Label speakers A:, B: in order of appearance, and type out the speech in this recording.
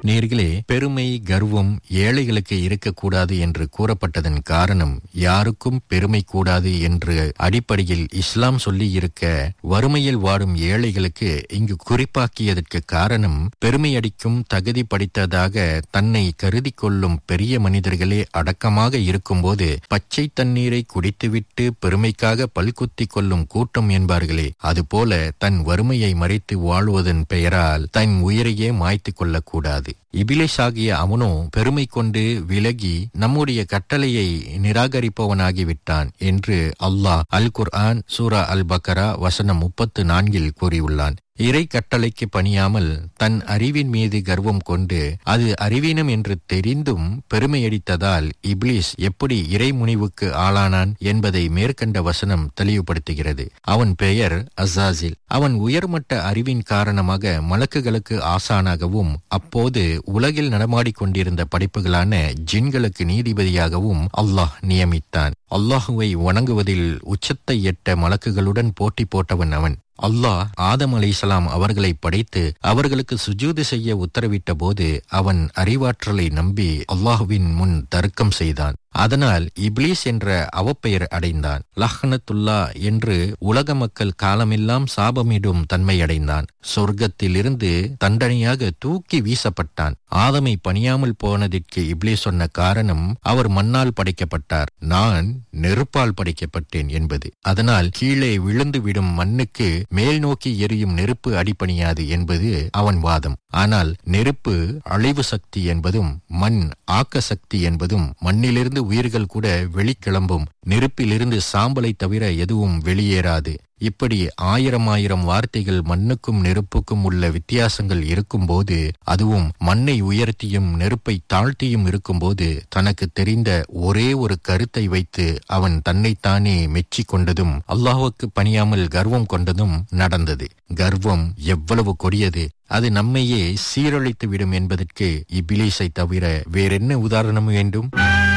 A: நேர்களே பெருமை கர்வம் ஏழைகளுக்கு இருக்கக்கூடாது என்று கூறப்பட்டதன் காரணம் யாருக்கும் பெருமை கூடாது என்று அடிப்படையில் இஸ்லாம் சொல்லி இருக்க வறுமையில் வாடும் ஏழைகளுக்கு இங்கு குறிப்பாக்கியதற்கு காரணம் பெருமை அடிக்கும் தகுதி படித்ததாக தன்னை கருதி கொள்ளும் பெரிய மனிதர்களே அடக்கமாக இருக்கும்போது பச்சை தண்ணீரை குடித்துவிட்டு பெருமைக்காக பல்குத்தி கொள்ளும் கூட்டம் என்பார்களே அதுபோல தன் வறுமையை மறைத்து வாழ்வதன் பெயரால் தன் உயிரையே மாய்த்து கொள்ளக்கூடாது இபிலேஷ் ஆகிய அவனோ பெருமை கொண்டு விலகி நம்முடைய கட்டளையை நிராகரிப்பவனாகிவிட்டான் என்று அல்லாஹ் அல் குர்ஆன் சூரா அல் பக்கரா வசனம் முப்பத்து நான்கில் கூறியுள்ளான் இறை கட்டளைக்கு பணியாமல் தன் அறிவின் மீது கர்வம் கொண்டு அது அறிவீனம் என்று தெரிந்தும் பெருமையடித்ததால் இப்லீஸ் எப்படி இறை முனிவுக்கு ஆளானான் என்பதை மேற்கண்ட வசனம் தெளிவுபடுத்துகிறது அவன் பெயர் அசாசில் அவன் உயர்மட்ட அறிவின் காரணமாக மலக்குகளுக்கு ஆசானாகவும் அப்போது உலகில் நடமாடிக் கொண்டிருந்த படைப்புகளான ஜின்களுக்கு நீதிபதியாகவும் அல்லாஹ் நியமித்தான் அல்லாஹுவை வணங்குவதில் உச்சத்தை எட்ட மலக்குகளுடன் போட்டி போட்டவன் அவன் அல்லாஹ் ஆதம் அலைசலாம் அவர்களை படைத்து அவர்களுக்கு சுஜூது செய்ய உத்தரவிட்ட போது அவன் அறிவாற்றலை நம்பி அல்லாஹுவின் முன் தர்க்கம் செய்தான் அதனால் இப்லீஸ் என்ற அவப்பெயர் அடைந்தான் லஹ்னத்துல்லா என்று உலக மக்கள் காலமெல்லாம் சாபமிடும் தன்மை அடைந்தான் சொர்க்கத்திலிருந்து தண்டனையாக தூக்கி வீசப்பட்டான் ஆதமை பணியாமல் போனதற்கு இப்லீஸ் சொன்ன காரணம் அவர் மண்ணால் படைக்கப்பட்டார் நான் நெருப்பால் படைக்கப்பட்டேன் என்பது அதனால் கீழே விழுந்து விடும் மண்ணுக்கு மேல் நோக்கி எரியும் நெருப்பு அடிப்பணியாது என்பது அவன் வாதம் ஆனால் நெருப்பு அழிவு சக்தி என்பதும் மண் ஆக்க சக்தி என்பதும் மண்ணிலிருந்து உயிர்கள் கூட வெளிக்கிளம்பும் நெருப்பிலிருந்து சாம்பலை தவிர எதுவும் வெளியேறாது இப்படி ஆயிரம் ஆயிரம் வார்த்தைகள் மண்ணுக்கும் நெருப்புக்கும் உள்ள வித்தியாசங்கள் இருக்கும்போது அதுவும் மண்ணை உயர்த்தியும் நெருப்பை தாழ்த்தியும் இருக்கும்போது தனக்கு தெரிந்த ஒரே ஒரு கருத்தை வைத்து அவன் தன்னைத்தானே மெச்சி கொண்டதும் அல்லாஹுக்கு பணியாமல் கர்வம் கொண்டதும் நடந்தது கர்வம் எவ்வளவு கொடியது அது நம்மையே சீரழித்து விடும் என்பதற்கு இபிலீஸை தவிர வேறென்ன உதாரணம் வேண்டும்